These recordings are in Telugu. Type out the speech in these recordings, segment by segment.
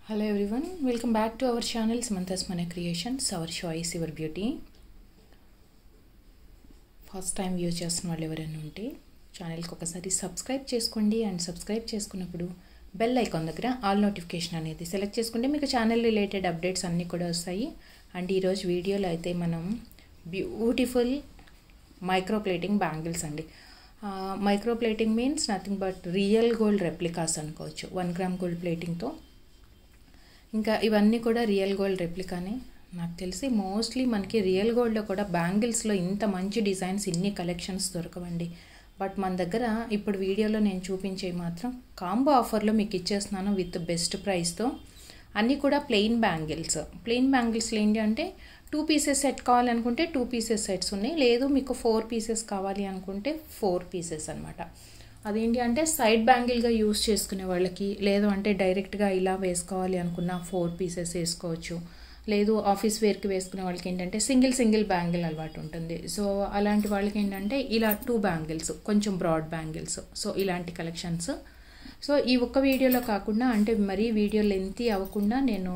Hello everyone, welcome back to our channel Samantha's Mana Creations, our choice, your beauty. First time use చేస్తున్న వాళ్ళు ఎవరైనా ఉంటే ఛానల్కి ఒకసారి సబ్స్క్రైబ్ చేసుకోండి అండ్ సబ్స్క్రైబ్ చేసుకున్నప్పుడు బెల్ ఐకాన్ దగ్గర ఆల్ నోటిఫికేషన్ అనేది సెలెక్ట్ చేసుకుంటే మీకు ఛానల్ రిలేటెడ్ అప్డేట్స్ అన్నీ కూడా వస్తాయి అండ్ ఈరోజు వీడియోలో అయితే మనం బ్యూటిఫుల్ మైక్రో ప్లేటింగ్ బ్యాంగిల్స్ అండి micro plating means nothing but real gold replicas అనుకోవచ్చు వన్ గ్రామ్ గోల్డ్ ప్లేటింగ్తో ఇంకా ఇవన్నీ కూడా రియల్ గోల్డ్ రెప్లికానే నాకు తెలిసి మోస్ట్లీ మనకి రియల్ గోల్డ్లో కూడా బ్యాంగిల్స్లో ఇంత మంచి డిజైన్స్ ఇన్ని కలెక్షన్స్ దొరకవండి బట్ మన దగ్గర ఇప్పుడు వీడియోలో నేను చూపించే మాత్రం కాంబో ఆఫర్లో మీకు ఇచ్చేస్తున్నాను విత్ బెస్ట్ ప్రైస్తో అన్నీ కూడా ప్లెయిన్ బ్యాంగిల్స్ ప్లెయిన్ బ్యాంగిల్స్లో ఏంటి అంటే టూ పీసెస్ సెట్ కావాలనుకుంటే టూ పీసెస్ సెట్స్ ఉన్నాయి లేదు మీకు ఫోర్ పీసెస్ కావాలి అనుకుంటే ఫోర్ పీసెస్ అనమాట అదేంటి అంటే సైడ్ బ్యాంగిల్గా యూస్ చేసుకునే వాళ్ళకి లేదు అంటే డైరెక్ట్గా ఇలా వేసుకోవాలి అనుకున్న ఫోర్ పీసెస్ వేసుకోవచ్చు లేదు ఆఫీస్ వేర్కి వేసుకునే వాళ్ళకి ఏంటంటే సింగిల్ సింగిల్ బ్యాంగిల్ అలవాటు ఉంటుంది సో అలాంటి వాళ్ళకి ఏంటంటే ఇలా టూ బ్యాంగిల్స్ కొంచెం బ్రాడ్ బ్యాంగిల్స్ సో ఇలాంటి కలెక్షన్స్ సో ఈ ఒక్క వీడియోలో కాకుండా అంటే మరీ వీడియో లెంతీ అవ్వకుండా నేను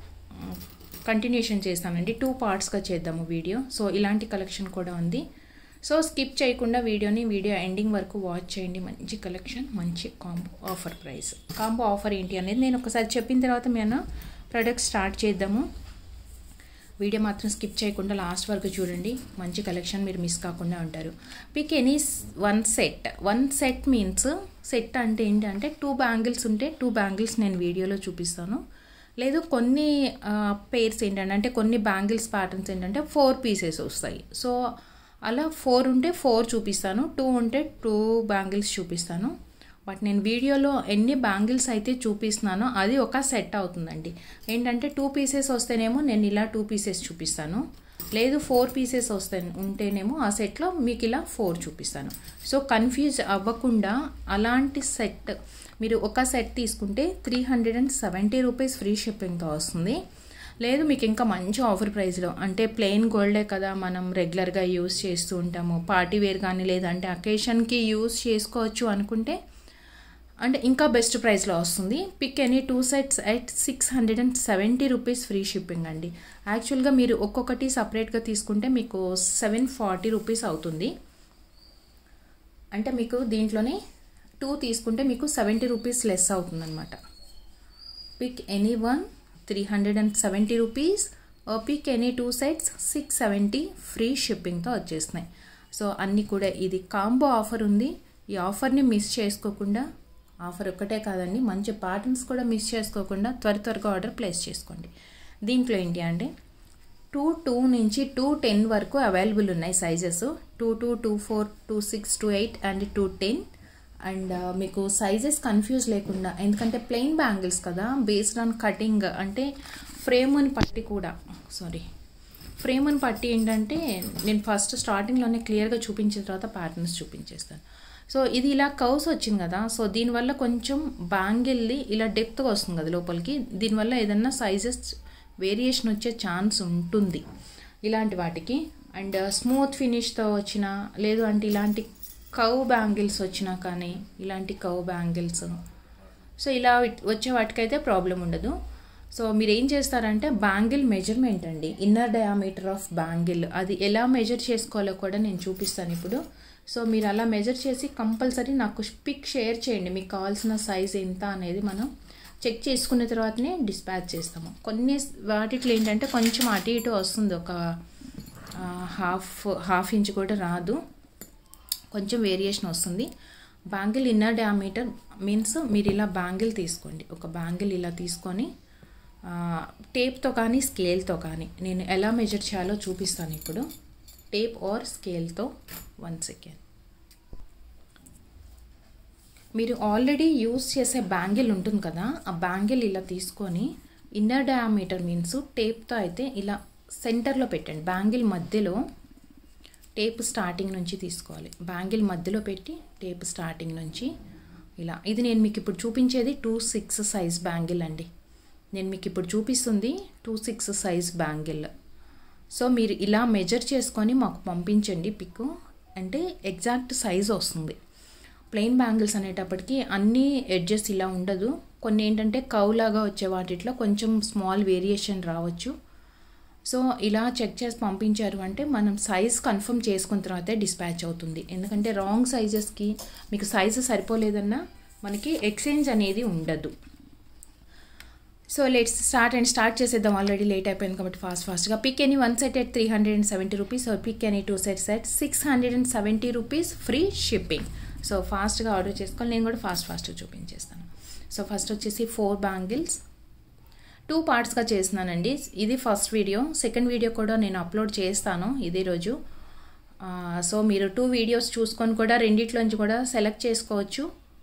కంటిన్యూషన్ చేస్తానండి టూ పార్ట్స్గా చేద్దాము వీడియో సో ఇలాంటి కలెక్షన్ కూడా ఉంది సో స్కిప్ చేయకుండా వీడియోని వీడియో ఎండింగ్ వరకు వాచ్ చేయండి మంచి కలెక్షన్ మంచి combo offer price combo offer ఏంటి అనేది నేను ఒకసారి చెప్పిన తర్వాత మేము ప్రొడక్ట్ స్టార్ట్ చేద్దాము వీడియో మాత్రం స్కిప్ చేయకుండా లాస్ట్ వరకు చూడండి మంచి కలెక్షన్ మీరు మిస్ కాకుండా ఉంటారు pick any one set one set means set అంటే ఏంటంటే టూ బ్యాంగిల్స్ ఉంటే టూ బ్యాంగిల్స్ నేను వీడియోలో చూపిస్తాను లేదు కొన్ని పేర్స్ ఏంటంటే అంటే కొన్ని బ్యాంగిల్స్ ప్యాటర్న్స్ ఏంటంటే ఫోర్ పీసెస్ వస్తాయి సో అలా ఫోర్ ఉంటే ఫోర్ చూపిస్తాను టూ ఉంటే టూ బ్యాంగిల్స్ చూపిస్తాను బట్ నేను వీడియోలో ఎన్ని బ్యాంగిల్స్ అయితే చూపిస్తున్నానో అది ఒక సెట్ అవుతుందండి ఏంటంటే టూ పీసెస్ వస్తేనేమో నేను ఇలా టూ పీసెస్ చూపిస్తాను లేదు ఫోర్ పీసెస్ వస్తే ఉంటేనేమో ఆ సెట్లో మీకు ఇలా ఫోర్ చూపిస్తాను సో కన్ఫ్యూజ్ అవ్వకుండా అలాంటి సెట్ మీరు ఒక సెట్ తీసుకుంటే three hundred and seventy rupees free షిప్పింగ్తో వస్తుంది లేదు మీకు ఇంకా మంచి ఆఫర్ ప్రైస్లో అంటే ప్లెయిన్ గోల్డే కదా మనం రెగ్యులర్గా యూస్ చేస్తూ ఉంటాము పార్టీ వేర్ కానీ లేదంటే అకేషన్కి యూస్ చేసుకోవచ్చు అనుకుంటే అంటే ఇంకా బెస్ట్ ప్రైస్లో వస్తుంది pick any two sets at six hundred and seventy rupees free shipping అండి యాక్చువల్గా మీరు ఒక్కొక్కటి సపరేట్గా తీసుకుంటే మీకు సెవెన్ ఫార్టీ రూపీస్ అవుతుంది అంటే మీకు దీంట్లోనే టూ తీసుకుంటే మీకు సెవెంటీ రూపీస్ లెస్ అవుతుందన్నమాట pick any one three hundred and seventy rupees pick any two sets six seventy free షిప్పింగ్తో వచ్చేస్తున్నాయి సో అన్నీ కూడా ఇది కాంబో ఆఫర్ ఉంది ఈ ఆఫర్ని మిస్ చేసుకోకుండా ఆఫర్ ఒక్కటే కాదండి మంచి ప్యాటర్న్స్ కూడా మిస్ చేసుకోకుండా త్వర త్వరగా ఆర్డర్ ప్లేస్ చేసుకోండి దీంట్లో ఏంటి అంటే టూ టూ నుంచి టూ టెన్ వరకు అవైలబుల్ ఉన్నాయి sizes two two two four two six two eight and two ten and మీకు సైజెస్ కన్ఫ్యూజ్ లేకుండా ఎందుకంటే ప్లెయిన్ బ్యాంగిల్స్ కదా బేస్డ్ ఆన్ కటింగ్ అంటే ఫ్రేమ్ని పట్టి కూడా సారీ ఫ్రేమ్ని పట్టి ఏంటంటే నేను ఫస్ట్ స్టార్టింగ్లోనే క్లియర్గా చూపించిన తర్వాత ప్యాటర్న్స్ చూపించేస్తాను సో ఇది ఇలా కౌస్ వచ్చింది కదా సో దీనివల్ల కొంచెం బ్యాంగిల్ది ఇలా డెప్త్గా వస్తుంది కదా లోపలికి దీనివల్ల ఏదన్నా సైజెస్ వేరియేషన్ వచ్చే ఛాన్స్ ఉంటుంది ఇలాంటి వాటికి అండ్ స్మూత్ ఫినిష్తో వచ్చిన లేదు అంటే ఇలాంటి కవ్ బ్యాంగిల్స్ వచ్చినా కానీ ఇలాంటి కవ్ బ్యాంగిల్స్ సో ఇలా వచ్చే వాటికైతే ప్రాబ్లం ఉండదు సో మీరు ఏం చేస్తారంటే బ్యాంగిల్ మెజర్మెంట్ అండి ఇన్నర్ డయామీటర్ ఆఫ్ బ్యాంగిల్ అది ఎలా మెజర్ చేసుకోవాలో కూడా నేను చూపిస్తాను ఇప్పుడు సో మీరు అలా మెజర్ చేసి కంపల్సరీ నాకు పిక్ షేర్ చేయండి మీకు కావాల్సిన సైజ్ ఎంత అనేది మనం చెక్ చేసుకున్న తర్వాతనే డిస్పాచ్ చేస్తాము కొన్ని వాటిలో ఏంటంటే కొంచెం అటు ఇటు వస్తుంది ఒక హాఫ్ హాఫ్ ఇంచ్ కూడా రాదు కొంచెం వేరియేషన్ వస్తుంది బ్యాంగిల్ ఇన్నర్ డయామీటర్ మీన్స్ మీరు ఇలా బ్యాంగిల్ తీసుకోండి ఒక బ్యాంగిల్ ఇలా తీసుకొని టేప్తో కానీ స్కేల్తో కానీ నేను ఎలా మెజర్ చేయాలో చూపిస్తాను ఇప్పుడు టేప్ ఆర్ స్కేల్తో వన్ సెకండ్ మీరు ఆల్రెడీ యూస్ చేసే బ్యాంగిల్ ఉంటుంది కదా ఆ బ్యాంగిల్ ఇలా తీసుకొని ఇన్నర్ డయామీటర్ మీన్స్ టేప్తో అయితే ఇలా సెంటర్లో పెట్టండి బ్యాంగిల్ మధ్యలో టేప్ స్టార్టింగ్ నుంచి తీసుకోవాలి బ్యాంగిల్ మధ్యలో పెట్టి టేప్ స్టార్టింగ్ నుంచి ఇలా ఇది నేను మీకు ఇప్పుడు చూపించేది టూ సిక్స్ సైజ్ బ్యాంగిల్ అండి నేను మీకు ఇప్పుడు చూపిస్తుంది two six size bangle so మీరు ఇలా మెజర్ చేసుకొని మాకు పంపించండి పిక్ అంటే ఎగ్జాక్ట్ సైజ్ వస్తుంది ప్లెయిన్ బ్యాంగిల్స్ అనేటప్పటికి అన్ని ఎడ్జెస్ ఇలా ఉండదు కొన్ని ఏంటంటే కౌలాగా వచ్చే వాటిట్లో కొంచెం స్మాల్ వేరియేషన్ రావచ్చు సో ఇలా చెక్ చేసి పంపించారు అంటే మనం సైజ్ కన్ఫర్మ్ చేసుకున్న తర్వాతే డిస్పాచ్ అవుతుంది ఎందుకంటే రాంగ్ సైజెస్కి మీకు సైజు సరిపోలేదన్నా మనకి ఎక్స్చేంజ్ అనేది ఉండదు so let's start and start చేసేద్దాం ఆల్రెడీ లేట్ అయిపోయింది కాబట్టి ఫాస్ట్ ఫాస్ట్గా pick any one set at three hundred and seventy rupees or pick any two sets at six hundred and seventy rupees free shipping so ఫాస్ట్గా ఆర్డర్ చేసుకోవాలి నేను కూడా ఫాస్ట్ ఫాస్ట్గా చూపించేస్తాను సో ఫస్ట్ వచ్చేసి ఫోర్ బ్యాంగిల్స్ టూ పార్ట్స్గా చేస్తున్నానండి ఇది ఫస్ట్ వీడియో సెకండ్ వీడియో కూడా నేను అప్లోడ్ చేస్తాను ఇదే రోజు సో మీరు టూ వీడియోస్ చూసుకొని కూడా రెండిట్లోంచి కూడా సెలెక్ట్ చేసుకోవచ్చు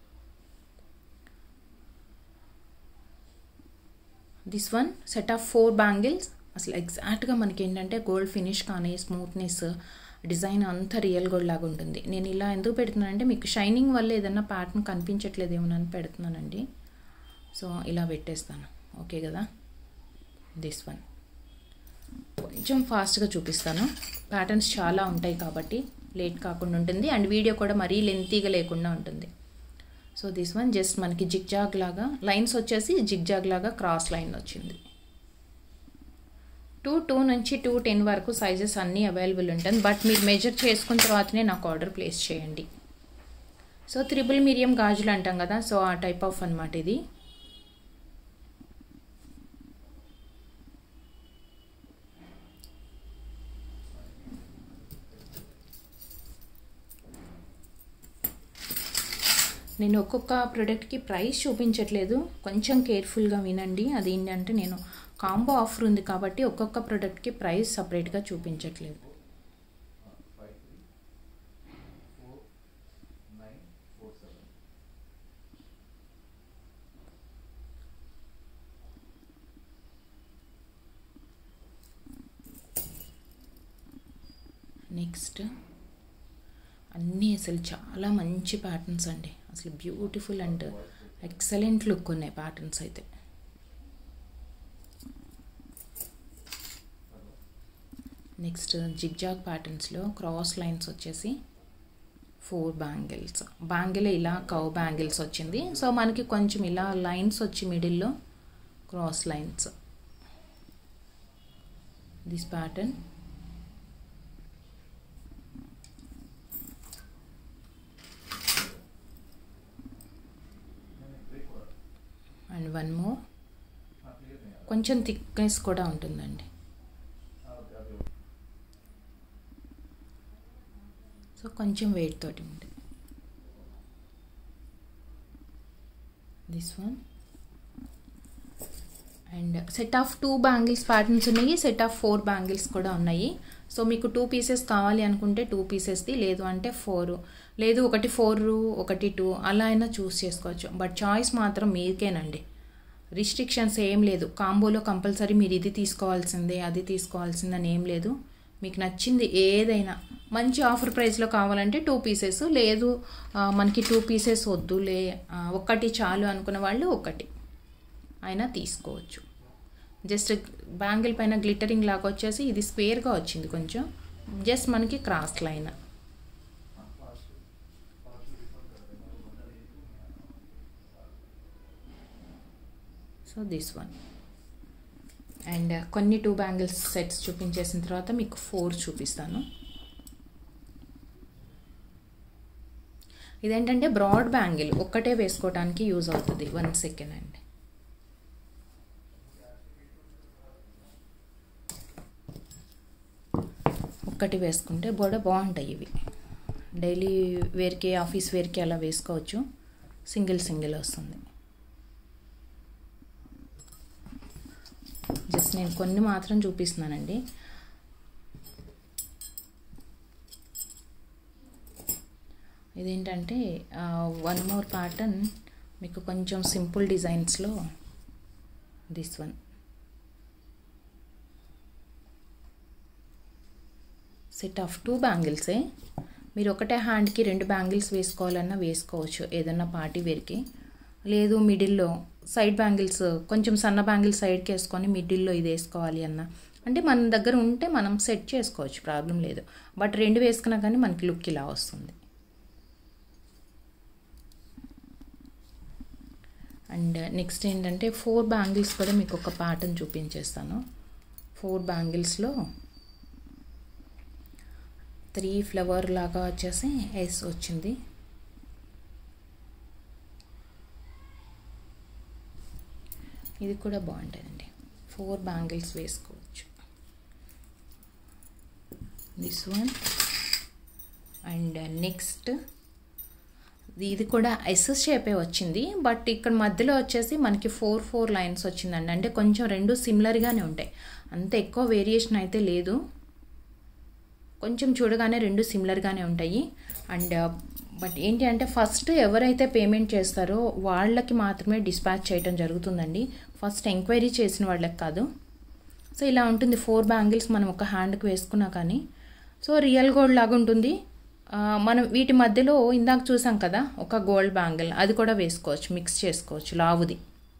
this one set of four bangles అసలు ఎగ్జాక్ట్గా మనకి ఏంటంటే గోల్డ్ ఫినిష్ కానీ స్మూత్నెస్ డిజైన్ అంతా రియల్ గోల్డ్ లాగా ఉంటుంది నేను ఇలా ఎందుకు పెడుతున్నానంటే మీకు షైనింగ్ వల్ల ఏదన్నా ప్యాటర్న్ కనిపించట్లేదు ఏమోనని పెడుతున్నానండి సో ఇలా పెట్టేస్తాను ఓకే కదా దిస్ వన్ కొంచెం ఫాస్ట్గా చూపిస్తాను ప్యాటర్న్స్ చాలా ఉంటాయి కాబట్టి లేట్ కాకుండా ఉంటుంది అండ్ వీడియో కూడా మరీ లెంతీగా లేకుండా ఉంటుంది సో దిస్ వన్ జస్ట్ మనకి జిగ్జాగ్ లాగా లైన్స్ వచ్చేసి జిగ్జాగ్ లాగా క్రాస్ లైన్ వచ్చింది టూ టూ నుంచి టూ టెన్ వరకు సైజెస్ అన్నీ అవైలబుల్ ఉంటుంది బట్ మీరు మెజర్ చేసుకున్న తర్వాతనే నాకు ఆర్డర్ ప్లేస్ చేయండి సో త్రిబుల్ మీడియం గాజులు అంటాం కదా సో ఆ టైప్ ఆఫ్ అనమాట ఇది నేను ఒక్కొక్క ప్రోడక్ట్కి ప్రైస్ చూపించట్లేదు కొంచెం కేర్ఫుల్గా వినండి అది ఏంటంటే నేను కాంబో ఆఫర్ ఉంది కాబట్టి ఒక్కొక్క ప్రోడక్ట్కి ప్రైస్ సపరేట్గా చూపించట్లేదు నెక్స్ట్ అన్నీ అసలు చాలా మంచి ప్యాటర్న్స్ అండి అసలు బ్యూటిఫుల్ అండ్ ఎక్సలెంట్ లుక్ ఉన్నాయి ప్యాటర్న్స్ అయితే నెక్స్ట్ జిగ్జాగ్ ప్యాటర్న్స్లో క్రాస్ లైన్స్ వచ్చేసి ఫోర్ బ్యాంగిల్స్ బ్యాంగిల్ ఇలా కవ్ బ్యాంగిల్స్ వచ్చింది సో మనకి కొంచెం ఇలా లైన్స్ వచ్చి మిడిల్లో cross lines this pattern and one more కొంచెం థిక్నెస్ కూడా ఉంటుందండి సో కొంచెం వెయిట్ తోటి ఉంది this one and set of two bangles patterns ఉన్నాయి సెట్ ఆఫ్ ఫోర్ బ్యాంగిల్స్ కూడా ఉన్నాయి సో మీకు టూ పీసెస్ కావాలి అనుకుంటే టూ పీసెస్ది లేదు అంటే ఫోర్ లేదు ఒకటి ఫోర్ ఒకటి టూ అలా అయినా చూస్ చేసుకోవచ్చు బట్ చాయిస్ మాత్రం మీకేనండి రిస్ట్రిక్షన్స్ ఏం లేదు కాంబోలో కంపల్సరీ మీరు ఇది తీసుకోవాల్సిందే అది తీసుకోవాల్సిందని ఏం లేదు మీకు నచ్చింది ఏదైనా మంచి ఆఫర్ ప్రైస్లో కావాలంటే టూ పీసెస్ లేదు మనకి టూ పీసెస్ వద్దులే ఒక్కటి చాలు అనుకున్న వాళ్ళు ఒకటి అయినా తీసుకోవచ్చు జస్ట్ బ్యాంగిల్ పైన గ్లిటరింగ్ లాగా వచ్చేసి ఇది స్క్వేర్గా వచ్చింది కొంచెం జస్ట్ మనకి cross line so this one and కొన్ని టూ బ్యాంగిల్స్ సెట్స్ చూపించేసిన తర్వాత మీకు ఫోర్ చూపిస్తాను ఇదేంటంటే బ్రాడ్ బ్యాంగిల్ ఒక్కటే వేసుకోవడానికి యూజ్ అవుతుంది వన్ సెకండ్ అండి ఒక్కటి వేసుకుంటే కూడా బాగుంటాయి ఇవి డైలీ వేర్కి ఆఫీస్ వేర్కి అలా వేసుకోవచ్చు సింగిల్ సింగిల్ వస్తుంది జస్ట్ నేను కొన్ని మాత్రం చూపిస్తున్నానండి ఇదేంటంటే వన్ మోర్ ప్యాటర్న్ మీకు కొంచెం సింపుల్ డిజైన్స్లో this one set of two బ్యాంగిల్సే మీరు ఒకటే హ్యాండ్కి రెండు బ్యాంగిల్స్ వేసుకోవాలన్నా వేసుకోవచ్చు ఏదన్నా పార్టీ వేర్కి లేదు మిడిల్లో సైడ్ బ్యాంగిల్స్ కొంచెం సన్న బ్యాంగిల్స్ సైడ్కి వేసుకొని మిడిల్లో ఇది వేసుకోవాలి అన్న అంటే మన దగ్గర ఉంటే మనం సెట్ చేసుకోవచ్చు ప్రాబ్లం లేదు బట్ రెండు వేసుకున్నా కానీ మనకి లుక్ ఇలా వస్తుంది అండ్ నెక్స్ట్ ఏంటంటే ఫోర్ బ్యాంగిల్స్ కూడా మీకు ఒక ప్యాటర్న్ చూపించేస్తాను ఫోర్ బ్యాంగిల్స్లో త్రీ ఫ్లవర్ లాగా వచ్చేసి ఎస్ వచ్చింది ఇది కూడా బాగుంటుందండి ఫోర్ బ్యాంగిల్స్ వేసుకోవచ్చు దిస్ వన్ అండ్ నెక్స్ట్ ఇది కూడా ఎస్ఎస్ షేపే వచ్చింది బట్ ఇక్కడ మధ్యలో వచ్చేసి మనకి ఫోర్ ఫోర్ లైన్స్ వచ్చిందండి అంటే కొంచెం రెండు సిమిలర్గానే ఉంటాయి అంత ఎక్కువ వేరియేషన్ అయితే లేదు కొంచెం చూడగానే రెండు సిమిలర్గానే ఉంటాయి అండ్ బట్ ఏంటి అంటే ఫస్ట్ ఎవరైతే పేమెంట్ చేస్తారో వాళ్ళకి మాత్రమే డిస్పాచ్ చేయడం జరుగుతుందండి ఫస్ట్ ఎంక్వైరీ చేసిన వాళ్ళకి కాదు సో ఇలా ఉంటుంది ఫోర్ బ్యాంగిల్స్ మనం ఒక హ్యాండ్కి వేసుకున్నా కానీ సో రియల్ గోల్డ్ లాగా ఉంటుంది మనం వీటి మధ్యలో ఇందాక చూసాం కదా ఒక గోల్డ్ బ్యాంగిల్ అది కూడా వేసుకోవచ్చు మిక్స్ చేసుకోవచ్చు లావుది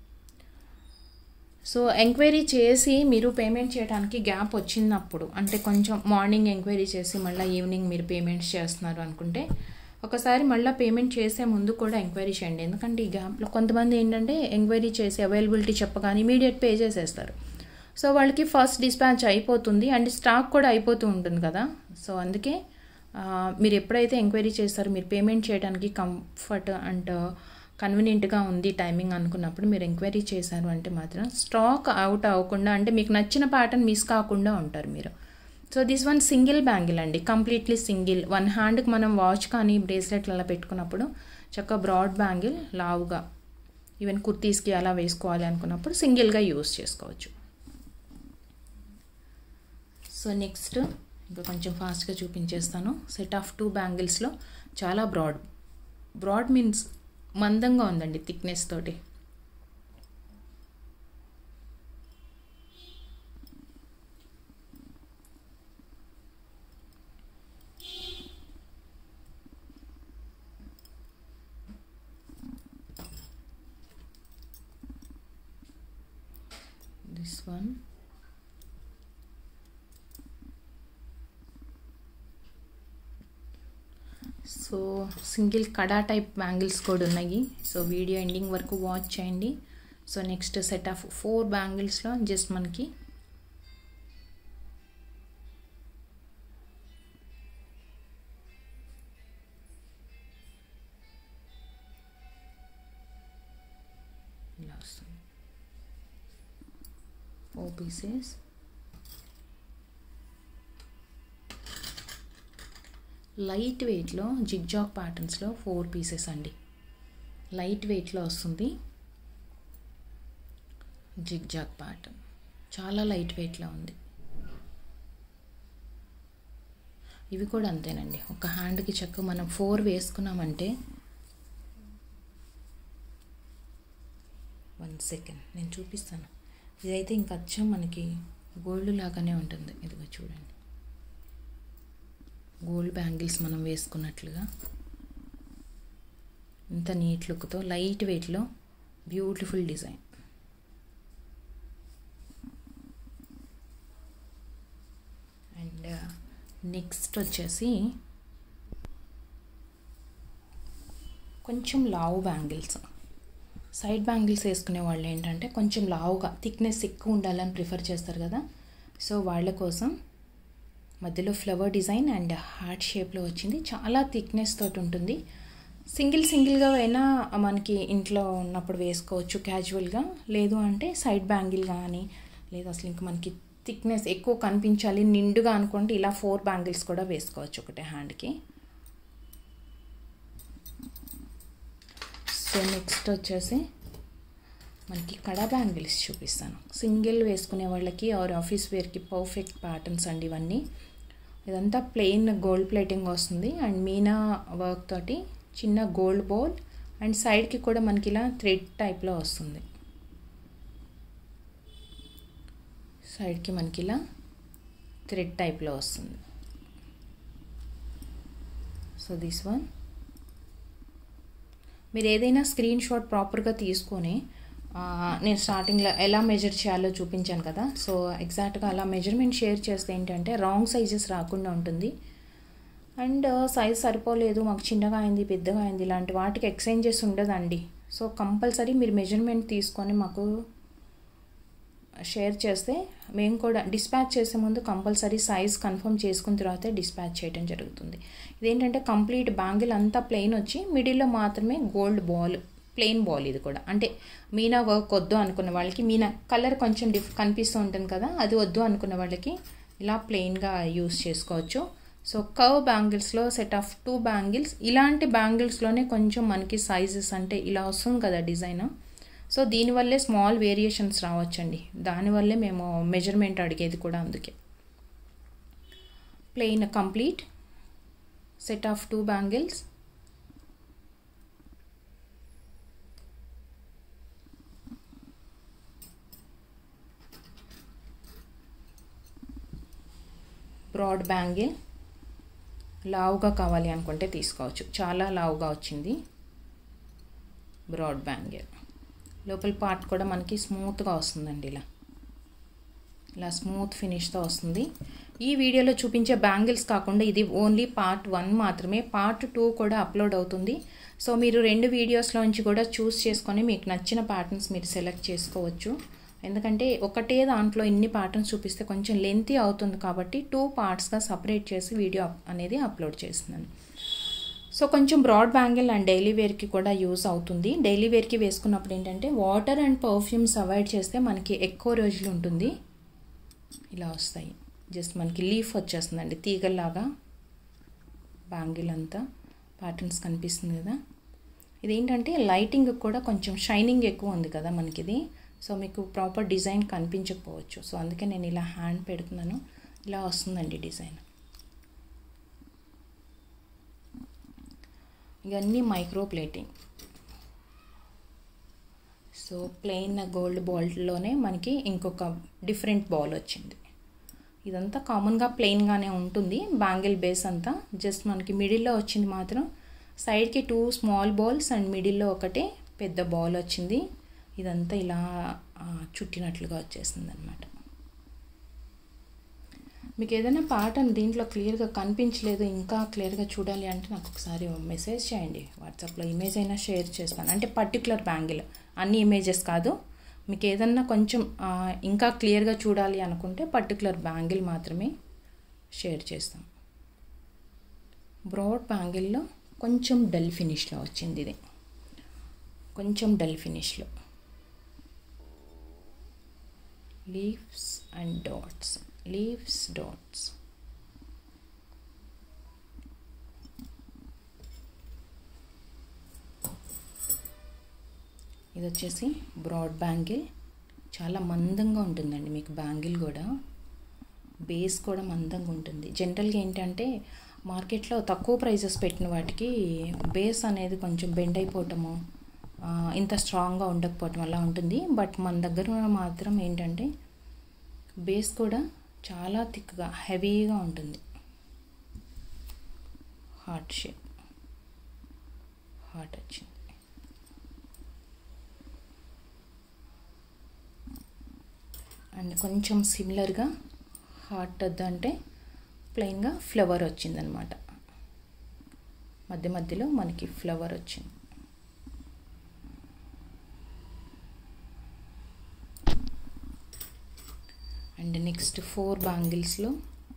సో ఎంక్వైరీ చేసి మీరు పేమెంట్ చేయడానికి గ్యాప్ వచ్చినప్పుడు అంటే కొంచెం మార్నింగ్ ఎంక్వైరీ చేసి మళ్ళీ ఈవినింగ్ మీరు పేమెంట్స్ చేస్తున్నారు అనుకుంటే ఒకసారి మళ్ళీ పేమెంట్ చేసే ముందు కూడా ఎంక్వైరీ చేయండి ఎందుకంటే ఈ గ్యాప్లో కొంతమంది ఏంటంటే ఎంక్వైరీ చేసి అవైలబిలిటీ చెప్పగానే ఇమీడియట్ పే చేసేస్తారు సో వాళ్ళకి ఫస్ట్ డిస్పాచ్ అయిపోతుంది అండ్ స్టాక్ కూడా అయిపోతూ ఉంటుంది కదా సో అందుకే మీరు ఎప్పుడైతే ఎంక్వైరీ చేస్తారో మీరు పేమెంట్ చేయడానికి కంఫర్ట్ అండ్ కన్వీనియంట్గా ఉంది టైమింగ్ అనుకున్నప్పుడు మీరు ఎంక్వైరీ చేశారు అంటే మాత్రం స్టాక్ అవుట్ అవ్వకుండా అంటే మీకు నచ్చిన ప్యాటర్న్ మిస్ కాకుండా ఉంటారు మీరు so this one single bangle అండి కంప్లీట్లీ సింగిల్ వన్ హ్యాండ్కి మనం వాచ్ కానీ బ్రేస్లెట్లు అలా పెట్టుకున్నప్పుడు చక్కగా బ్రాడ్ బ్యాంగిల్ లావుగా ఈవెన్ కుర్తీస్కి అలా వేసుకోవాలి అనుకున్నప్పుడు సింగిల్గా యూస్ చేసుకోవచ్చు సో నెక్స్ట్ ఇంకా కొంచెం ఫాస్ట్గా చూపించేస్తాను సెట్ ఆఫ్ టూ బ్యాంగిల్స్లో చాలా బ్రాడ్ బ్రాడ్ మీన్స్ మందంగా ఉందండి థిక్నెస్ తోటి this one so single kada type bangles కూడా ఉన్నాయి సో వీడియో ఎండింగ్ వరకు వాచ్ చేయండి so next set of four బ్యాంగిల్స్లో జస్ట్ మనకి ఇలా వస్తుంది ఫోర్ పీసెస్ లైట్ వెయిట్లో జిగ్జాగ్ ప్యాటర్న్స్లో ఫోర్ పీసెస్ అండి లైట్ వెయిట్లో వస్తుంది జిగ్జాగ్ ప్యాటర్న్ చాలా లైట్ వెయిట్లో ఉంది ఇవి కూడా అంతేనండి ఒక హ్యాండ్కి చక్క మనం ఫోర్ వేసుకున్నామంటే వన్ సెకండ్ నేను చూపిస్తాను ఇదైతే ఇంకా అచ్చం మనకి గోల్డ్ లాగానే ఉంటుంది ఇదిగో చూడండి గోల్డ్ బ్యాంగిల్స్ మనం వేసుకున్నట్లుగా ఇంత నీట్ లుక్తో లైట్ వెయిట్లో బ్యూటిఫుల్ డిజైన్ అండ్ నెక్స్ట్ వచ్చేసి కొంచెం లావు బ్యాంగిల్స్ సైడ్ బ్యాంగిల్స్ వేసుకునే వాళ్ళు ఏంటంటే కొంచెం లావుగా థిక్నెస్ ఎక్కువ ఉండాలని ప్రిఫర్ చేస్తారు కదా సో వాళ్ళ కోసం మధ్యలో ఫ్లవర్ డిజైన్ అండ్ హార్ట్ షేప్లో వచ్చింది చాలా థిక్నెస్ తోటి ఉంటుంది సింగిల్ సింగిల్గా అయినా మనకి ఇంట్లో ఉన్నప్పుడు వేసుకోవచ్చు క్యాజువల్గా లేదు అంటే సైడ్ బ్యాంగిల్ కానీ లేదు అసలు ఇంకా మనకి థిక్నెస్ ఎక్కువ కనిపించాలి నిండుగా అనుకుంటే ఇలా ఫోర్ బ్యాంగిల్స్ కూడా వేసుకోవచ్చు ఒకటే హ్యాండ్కి సో నెక్స్ట్ వచ్చేసి మనకి కడా బ్యాంగిల్స్ చూపిస్తాను సింగిల్ వేసుకునే వాళ్ళకి ఆర్ ఆఫీస్ వేర్కి పర్ఫెక్ట్ ప్యాటర్న్స్ అండి ఇవన్నీ ఇదంతా ప్లెయిన్ గోల్డ్ ప్లేటింగ్ వస్తుంది అండ్ మీనా వర్క్ తోటి చిన్న గోల్డ్ బౌల్ అండ్ సైడ్కి కూడా మనకి ఇలా థ్రెడ్ టైప్లో వస్తుంది సైడ్కి మనకి ఇలా థ్రెడ్ టైప్లో వస్తుంది సో దిస్ వన్ మీరు ఏదైనా స్క్రీన్ షాట్ ప్రాపర్గా తీసుకొని నేను స్టార్టింగ్లో ఎలా మెజర్ చేయాలో చూపించాను కదా సో ఎగ్జాక్ట్గా అలా మెజర్మెంట్ షేర్ చేస్తే ఏంటంటే రాంగ్ సైజెస్ రాకుండా ఉంటుంది అండ్ సైజ్ సరిపోలేదు మాకు చిన్నగా అయింది పెద్దగా అయింది ఇలాంటి వాటికి ఎక్స్చేంజెస్ ఉండదండి సో కంపల్సరీ మీరు మెజర్మెంట్ తీసుకొని మాకు షేర్ చేస్తే మేము కూడా డిస్పాచ్ చేసే ముందు కంపల్సరీ సైజ్ కన్ఫర్మ్ చేసుకున్న తర్వాతే డిస్పాచ్ చేయడం జరుగుతుంది ఇదేంటంటే కంప్లీట్ బ్యాంగిల్ అంతా ప్లెయిన్ వచ్చి మిడిల్లో మాత్రమే గోల్డ్ బాల్ ప్లెయిన్ బాల్ ఇది కూడా అంటే మీనా వర్క్ వద్దు అనుకున్న వాళ్ళకి మీనా కలర్ కొంచెం డిఫ్ కనిపిస్తూ ఉంటుంది కదా అది వద్దు అనుకున్న వాళ్ళకి ఇలా ప్లెయిన్గా యూస్ చేసుకోవచ్చు సో కర్వ్ బ్యాంగిల్స్లో సెట్ ఆఫ్ టూ బ్యాంగిల్స్ ఇలాంటి బ్యాంగిల్స్లోనే కొంచెం మనకి సైజెస్ అంటే ఇలా వస్తుంది కదా డిజైన్ సో దీనివల్లే స్మాల్ వేరియేషన్స్ రావచ్చండి దానివల్లే మేము మెజర్మెంట్ అడిగేది కూడా అందుకే plain complete set of two bangles broad bangle లావుగా కావాలి అనుకుంటే తీసుకోవచ్చు చాలా లావుగా వచ్చింది బ్రాడ్ బ్యాంగిల్ లోపల పార్ట్ కూడా మనకి స్మూత్గా వస్తుందండి ఇలా ఇలా స్మూత్ ఫినిష్తో వస్తుంది ఈ వీడియోలో చూపించే బ్యాంగిల్స్ కాకుండా ఇది ఓన్లీ పార్ట్ వన్ మాత్రమే పార్ట్ టూ కూడా అప్లోడ్ అవుతుంది సో మీరు రెండు వీడియోస్లోంచి కూడా చూస్ చేసుకొని మీకు నచ్చిన ప్యాటర్న్స్ మీరు సెలెక్ట్ చేసుకోవచ్చు ఎందుకంటే ఒకటే దాంట్లో ఇన్ని ప్యాటర్న్స్ చూపిస్తే కొంచెం లెంతీ అవుతుంది కాబట్టి టూ పార్ట్స్గా సపరేట్ చేసి వీడియో అనేది అప్లోడ్ చేస్తున్నాను సో కొంచెం బ్రాడ్ బ్యాంగిల్ అండ్ డైలీ వేర్కి కూడా యూస్ అవుతుంది డైలీ వేర్కి వేసుకున్నప్పుడు ఏంటంటే వాటర్ అండ్ పర్ఫ్యూమ్స్ అవాయిడ్ చేస్తే మనకి ఎక్కువ రోజులు ఉంటుంది ఇలా వస్తాయి జస్ట్ మనకి లీఫ్ వచ్చేస్తుందండి తీగల్లాగా బ్యాంగిల్ అంతా ప్యాటర్న్స్ కనిపిస్తుంది కదా ఇదేంటంటే లైటింగ్ కూడా కొంచెం షైనింగ్ ఎక్కువ ఉంది కదా మనకి ఇది సో మీకు ప్రాపర్ డిజైన్ కనిపించకపోవచ్చు సో అందుకే నేను ఇలా హ్యాండ్ పెడుతున్నాను ఇలా వస్తుందండి డిజైన్ ఇవన్నీ micro plating so plain gold బాల్లోనే మనకి ఇంకొక డిఫరెంట్ బాల్ వచ్చింది ఇదంతా కామన్గా ప్లెయిన్గానే ఉంటుంది బ్యాంగిల్ బేస్ అంతా జస్ట్ మనకి మిడిల్లో వచ్చింది మాత్రం సైడ్కి టూ స్మాల్ బాల్స్ అండ్ మిడిల్లో ఒకటే పెద్ద బాల్ వచ్చింది ఇదంతా ఇలా చుట్టినట్లుగా వచ్చేసింది అనమాట మీకు ఏదైనా పాటను దీంట్లో క్లియర్గా కనిపించలేదు ఇంకా క్లియర్గా చూడాలి అంటే నాకు ఒకసారి మెసేజ్ చేయండి వాట్సాప్లో ఇమేజ్ అయినా షేర్ చేస్తాను అంటే పర్టికులర్ బ్యాంగిల్ అన్ని ఇమేజెస్ కాదు మీకు ఏదన్నా కొంచెం ఇంకా క్లియర్గా చూడాలి అనుకుంటే పర్టికులర్ బ్యాంగిల్ మాత్రమే షేర్ చేస్తాం బ్రాడ్ బ్యాంగిల్లో కొంచెం డల్ ఫినిష్లో వచ్చింది ఇది కొంచెం డల్ ఫినిష్లో leaves and dots leaves dots ఇది వచ్చేసి బ్రాడ్ బ్యాంగిల్ చాలా మందంగా ఉంటుందండి మీకు బ్యాంగిల్ కూడా బేస్ కూడా మందంగా ఉంటుంది జనరల్గా ఏంటంటే మార్కెట్లో తక్కువ ప్రైజెస్ పెట్టిన వాటికి బేస్ అనేది కొంచెం బెండ్ అయిపోవటము ఇంత స్ట్రాంగ్గా ఉండకపోవటం అలా ఉంటుంది బట్ మన దగ్గర మాత్రం ఏంటంటే బేస్ కూడా చాలా థిక్గా హెవీగా ఉంటుంది హార్ట్ షేప్ హార్ట్ వచ్చింది అండ్ కొంచెం సిమిలర్గా హార్ట్ వద్దంటే ప్లెయిన్గా ఫ్లవర్ వచ్చిందనమాట మధ్య మధ్యలో మనకి ఫ్లవర్ వచ్చింది అండ్ నెక్స్ట్ ఫోర్ బ్యాంగిల్స్లో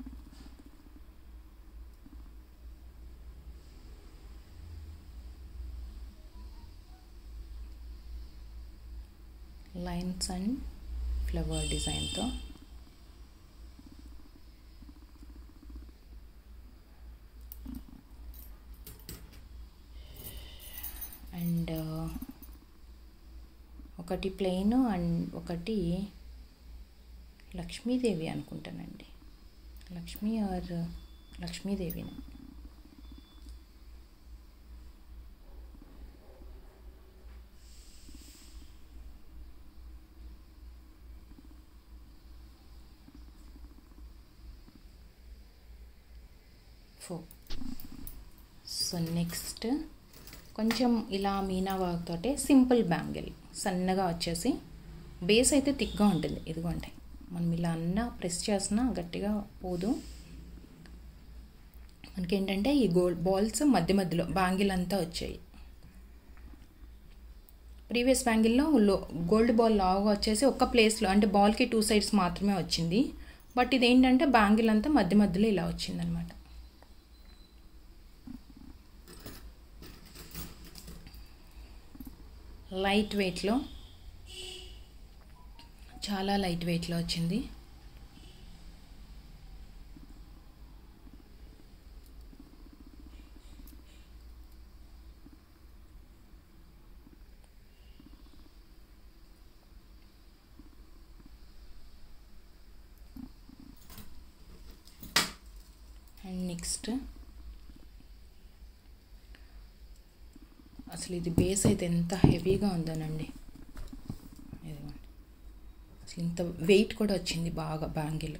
లైన్స్ అండ్ ఫ్లవర్ డిజైన్తో అండ్ ఒకటి ప్లెయిన్ అండ్ ఒకటి లక్ష్మీదేవి అనుకుంటానండి లక్ష్మీ ఆర్ లక్ష్మీదేవిని ఫోర్ సో నెక్స్ట్ కొంచెం ఇలా మీనా వర్క్ తోటే సింపుల్ బ్యాంగిల్ సన్నగా వచ్చేసి బేస్ అయితే థిక్గా ఉంటుంది ఇదిగోండి మనం ఇలా అన్న ప్రెస్ చేసినా గట్టిగా పోదు మనకేంటంటే ఈ గోల్డ్ బాల్స్ మధ్య మధ్యలో బ్యాంగిల్ అంతా వచ్చాయి ప్రీవియస్ బ్యాంగిల్లో లో గోల్డ్ బాల్ లాగా వచ్చేసి ఒక్క ప్లేస్లో అంటే బాల్కి టూ సైడ్స్ మాత్రమే వచ్చింది బట్ ఇది ఏంటంటే బ్యాంగిల్ అంతా మధ్య మధ్యలో ఇలా వచ్చిందనమాట లైట్ వెయిట్లో చాలా లైట్ వెయిట్లో వచ్చింది అండ్ నెక్స్ట్ అసలు ఇది బేస్ అయితే ఎంత హెవీగా ఉందోనండి ఇదిగోండి అసలు ఇంత వెయిట్ కూడా వచ్చింది బాగా బ్యాంగిల్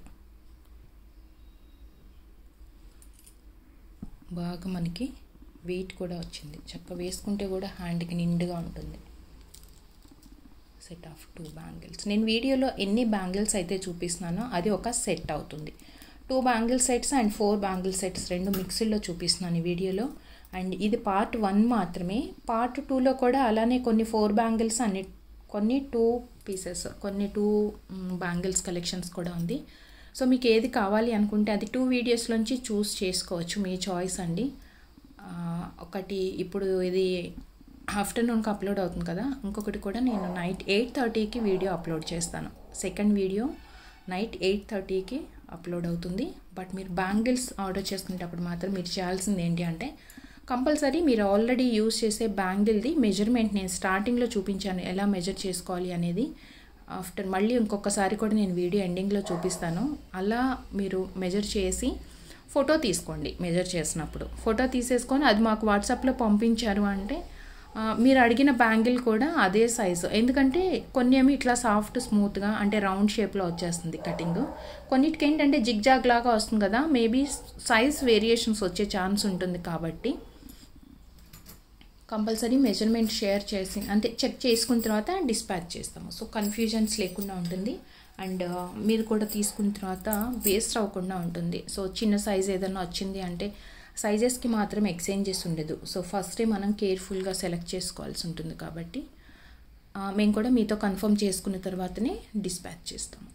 బాగా మనకి వెయిట్ కూడా వచ్చింది చక్క వేసుకుంటే కూడా హ్యాండ్కి నిండుగా ఉంటుంది సెట్ ఆఫ్ టూ బ్యాంగిల్స్ నేను వీడియోలో ఎన్ని బ్యాంగిల్స్ అయితే చూపిస్తున్నానో అది ఒక సెట్ అవుతుంది two bangle sets and four bangle sets రెండు మిక్సీలో చూపిస్తున్నాను ఈ వీడియోలో అండ్ ఇది పార్ట్ వన్ మాత్రమే పార్ట్ టూలో కూడా అలానే కొన్ని ఫోర్ బ్యాంగిల్స్ అన్ని కొన్ని టూ పీసెస్ కొన్ని టూ బ్యాంగిల్స్ కలెక్షన్స్ కూడా ఉంది సో మీకు ఏది కావాలి అనుకుంటే అది టూ వీడియోస్లోంచి చూస్ చేసుకోవచ్చు మీ చాయిస్ అండి ఒకటి ఇప్పుడు ఇది ఆఫ్టర్నూన్కి అప్లోడ్ అవుతుంది కదా ఇంకొకటి కూడా నేను నైట్ ఎయిట్ థర్టీకి వీడియో అప్లోడ్ చేస్తాను సెకండ్ వీడియో నైట్ ఎయిట్ థర్టీకి అప్లోడ్ అవుతుంది బట్ మీరు బ్యాంగిల్స్ ఆర్డర్ చేసుకునేటప్పుడు మాత్రం మీరు చేయాల్సింది ఏంటి అంటే కంపల్సరీ మీరు ఆల్రెడీ యూస్ చేసే బ్యాంగిల్ది మెజర్మెంట్ నేను స్టార్టింగ్లో చూపించాను ఎలా మెజర్ చేసుకోవాలి అనేది ఆఫ్టర్ మళ్ళీ ఇంకొకసారి కూడా నేను వీడియో ఎండింగ్లో చూపిస్తాను అలా మీరు మెజర్ చేసి ఫోటో తీసుకోండి మెజర్ చేసినప్పుడు ఫోటో తీసేసుకొని అది మాకు వాట్సాప్లో పంపించారు అంటే మీరు అడిగిన బ్యాంగిల్ కూడా అదే సైజు ఎందుకంటే కొన్ని ఏమి ఇట్లా సాఫ్ట్ స్మూత్గా అంటే రౌండ్ షేప్లో వచ్చేస్తుంది కటింగ్ కొన్నిటికి ఏంటంటే జిగ్జాగ్ లాగా వస్తుంది కదా మేబీ సైజ్ వేరియేషన్స్ వచ్చే ఛాన్స్ ఉంటుంది కాబట్టి కంపల్సరీ మెజర్మెంట్ షేర్ చేసి అంటే చెక్ చేసుకున్న తర్వాత డిస్పాచ్ చేస్తాము సో కన్ఫ్యూజన్స్ లేకుండా ఉంటుంది అండ్ మీరు కూడా తీసుకున్న తర్వాత వేస్ట్ అవ్వకుండా ఉంటుంది సో చిన్న సైజ్ ఏదైనా వచ్చింది అంటే సైజెస్కి మాత్రం ఎక్స్చేంజెస్ ఉండదు సో ఫస్టే మనం కేర్ఫుల్గా సెలెక్ట్ చేసుకోవాల్సి ఉంటుంది కాబట్టి మేము కూడా మీతో కన్ఫర్మ్ చేసుకున్న తర్వాతనే డిస్పాచ్ చేస్తాము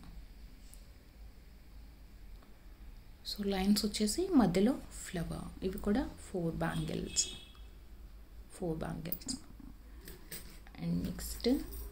సో లైన్స్ వచ్చేసి మధ్యలో ఫ్లవర్ ఇవి కూడా four bangles four bangles and next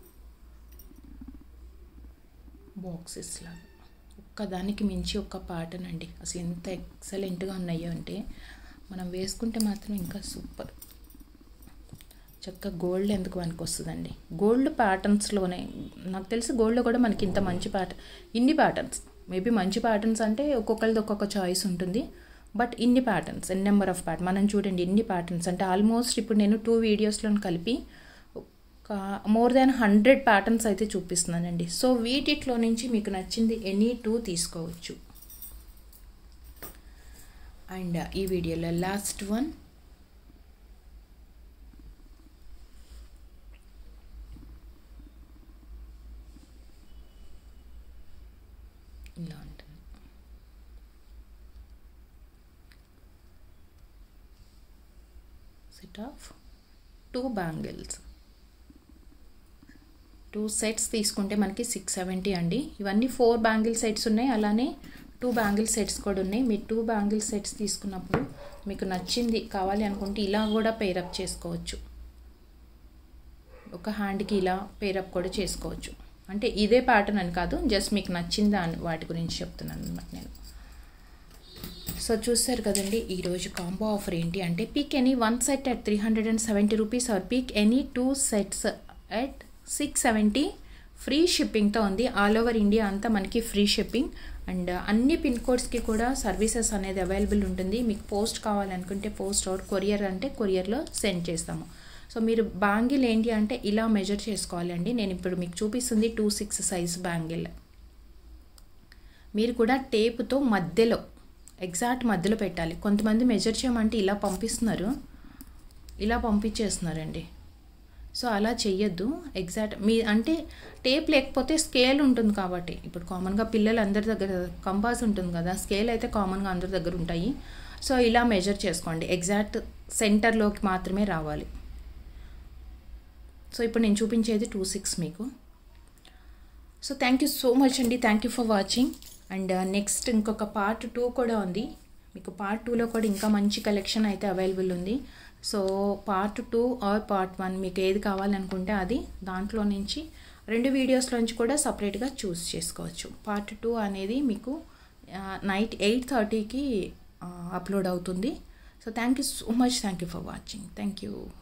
boxes లాగా ఒక్కదానికి మించి ఒక్క పాటన్ అండి అసలు ఎంత ఎక్సలెంట్గా ఉన్నాయో అంటే మనం వేసుకుంటే మాత్రం ఇంకా సూపర్ చక్కగా గోల్డ్ ఎందుకు మనకు వస్తుందండి గోల్డ్ ప్యాటర్న్స్లోనే నాకు తెలిసి గోల్డ్లో కూడా మనకి ఇంత మంచి ప్యాటర్న్ ఇన్ని ప్యాటర్న్స్ మేబీ మంచి ప్యాటర్న్స్ అంటే ఒక్కొక్కరిది ఒక్కొక్క చాయిస్ ఉంటుంది బట్ ఇన్ని patterns n number of pattern మనం చూడండి ఎన్ని ప్యాటర్న్స్ అంటే ఆల్మోస్ట్ ఇప్పుడు నేను టూ వీడియోస్లో కలిపి ఒక మోర్ దాన్ హండ్రెడ్ ప్యాటర్న్స్ అయితే చూపిస్తున్నానండి సో వీటిలో నుంచి మీకు నచ్చింది ఎనీ టూ తీసుకోవచ్చు అండ్ ఈ వీడియోలో లాస్ట్ వన్ ఇలా ఉంటుంది set of two bangles two sets తీసుకుంటే మనకి సిక్స్ సెవెంటీ అండి ఇవన్నీ ఫోర్ బ్యాంగిల్ సెట్స్ ఉన్నాయి అలానే టూ బ్యాంగిల్ సెట్స్ కూడా ఉన్నాయి మీరు టూ బ్యాంగిల్ సెట్స్ తీసుకున్నప్పుడు మీకు నచ్చింది కావాలి అనుకుంటే ఇలా కూడా పేరప్ చేసుకోవచ్చు ఒక హ్యాండ్కి ఇలా పేరప్ కూడా చేసుకోవచ్చు అంటే ఇదే ప్యాటర్న్ అని కాదు జస్ట్ మీకు నచ్చిందా అని వాటి గురించి చెప్తున్నాను అనమాట నేను సో చూస్తారు కదండి ఈరోజు కాంబో ఆఫర్ ఏంటి అంటే pick any one set at three hundred and seventy rupees or pick any two sets at six seventy free షిప్పింగ్తో ఉంది ఆల్ ఓవర్ ఇండియా అంతా మనకి ఫ్రీ షిప్పింగ్ అండ్ అన్ని పిన్ కోడ్స్కి కూడా సర్వీసెస్ అనేది అవైలబుల్ ఉంటుంది మీకు పోస్ట్ కావాలనుకుంటే పోస్ట్ ఆర్ కొరియర్ అంటే కొరియర్లో సెండ్ చేస్తాము సో మీరు బ్యాంగిల్ ఏంటి అంటే ఇలా మెజర్ చేసుకోవాలండి నేను ఇప్పుడు మీకు చూపిస్తుంది టూ సిక్స్ సైజ్ బ్యాంగిల్ మీరు కూడా టేపుతో మధ్యలో ఎగ్జాక్ట్ మధ్యలో పెట్టాలి కొంతమంది మెజర్ చేయమంటే ఇలా పంపిస్తున్నారు ఇలా పంపించేస్తున్నారండి సో అలా చెయ్యొద్దు ఎగ్జాక్ట్ మీ అంటే టేప్ లేకపోతే స్కేల్ ఉంటుంది కాబట్టి ఇప్పుడు కామన్గా పిల్లలు అందరి దగ్గర కంపాస్ ఉంటుంది కదా స్కేల్ అయితే కామన్గా అందరి దగ్గర ఉంటాయి సో ఇలా మెజర్ చేసుకోండి ఎగ్జాక్ట్ సెంటర్లోకి మాత్రమే రావాలి సో ఇప్పుడు నేను చూపించేది టూ సిక్స్ మీకు so thank you so much అండి thank you for watching and next ఇంకొక పార్ట్ టూ కూడా ఉంది మీకు పార్ట్ టూలో కూడా ఇంకా మంచి కలెక్షన్ అయితే అవైలబుల్ ఉంది so part two or part one మీకు ఏది కావాలనుకుంటే అది దాంట్లో నుంచి రెండు వీడియోస్లోంచి కూడా సపరేట్గా చూస్ చేసుకోవచ్చు పార్ట్ టూ అనేది మీకు నైట్ ఎయిట్ థర్టీకి అప్లోడ్ అవుతుంది so thank you so much thank you for watching thank you